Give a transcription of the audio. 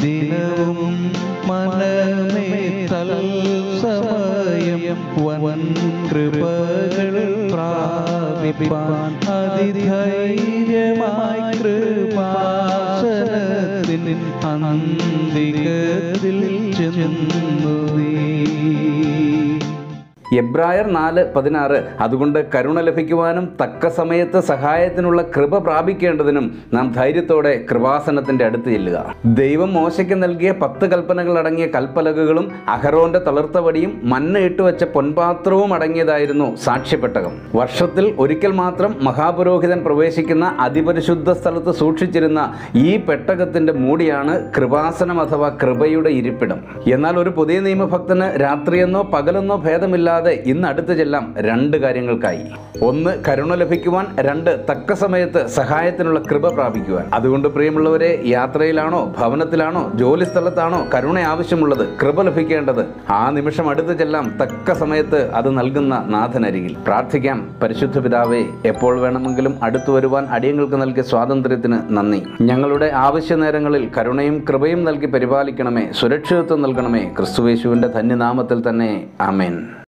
ദിനവും മനമേ തൽസമയം വൻ കൃപകൾ പ്രാപിപ്പാൻ അതിധൈര്യമായി കൃപാസനത്തിൻ അന്തികത്തിൽ ചെന്നു നീ എബ്രായർ നാല് പതിനാറ് അതുകൊണ്ട് കരുണ ലഭിക്കുവാനും തക്ക സമയത്ത് സഹായത്തിനുള്ള കൃപ പ്രാപിക്കേണ്ടതിനും നാം ധൈര്യത്തോടെ കൃപാസനത്തിന്റെ അടുത്ത് ചെല്ലുക ദൈവം മോശയ്ക്ക് നൽകിയ പത്ത് കൽപ്പനകൾ അടങ്ങിയ കൽപ്പലകകളും അഹറോന്റെ തളർത്ത വടിയും മണ്ണ് ഇട്ടുവെച്ച പൊൻപാത്രവും അടങ്ങിയതായിരുന്നു സാക്ഷ്യപ്പെട്ടകം വർഷത്തിൽ ഒരിക്കൽ മാത്രം മഹാപുരോഹിതൻ പ്രവേശിക്കുന്ന അതിപരിശുദ്ധ സ്ഥലത്ത് സൂക്ഷിച്ചിരുന്ന ഈ പെട്ടകത്തിന്റെ മൂടിയാണ് കൃപാസനം അഥവാ കൃപയുടെ ഇരിപ്പിടം എന്നാൽ ഒരു പുതിയ നിയമഭക്തന് രാത്രിയെന്നോ പകലെന്നോ ഭേദമില്ലാതെ ഇന്ന് അടുത്ത് ചെല്ലാം രണ്ട് കാര്യങ്ങൾക്കായി ഒന്ന് കരുണ ലഭിക്കുവാൻ രണ്ട് തക്ക സമയത്ത് സഹായത്തിനുള്ള കൃപ പ്രാപിക്കുവാൻ അതുകൊണ്ട് പ്രിയമുള്ളവരെ യാത്രയിലാണോ ഭവനത്തിലാണോ ജോലി സ്ഥലത്താണോ കരുണ ആവശ്യമുള്ളത് കൃപ ലഭിക്കേണ്ടത് ആ നിമിഷം അടുത്ത് ചെല്ലാം തക്ക സമയത്ത് അത് നൽകുന്ന നാഥനരികിൽ പ്രാർത്ഥിക്കാം പരിശുദ്ധ പിതാവേ എപ്പോൾ വേണമെങ്കിലും അടുത്തു വരുവാൻ അടിയങ്ങൾക്ക് നൽകിയ സ്വാതന്ത്ര്യത്തിന് നന്ദി ഞങ്ങളുടെ ആവശ്യ നേരങ്ങളിൽ കരുണയും കൃപയും നൽകി പരിപാലിക്കണമേ സുരക്ഷിതത്വം നൽകണമേ ക്രിസ്തുവേശുവിൻ്റെ ധന്യനാമത്തിൽ തന്നെ ആമേൻ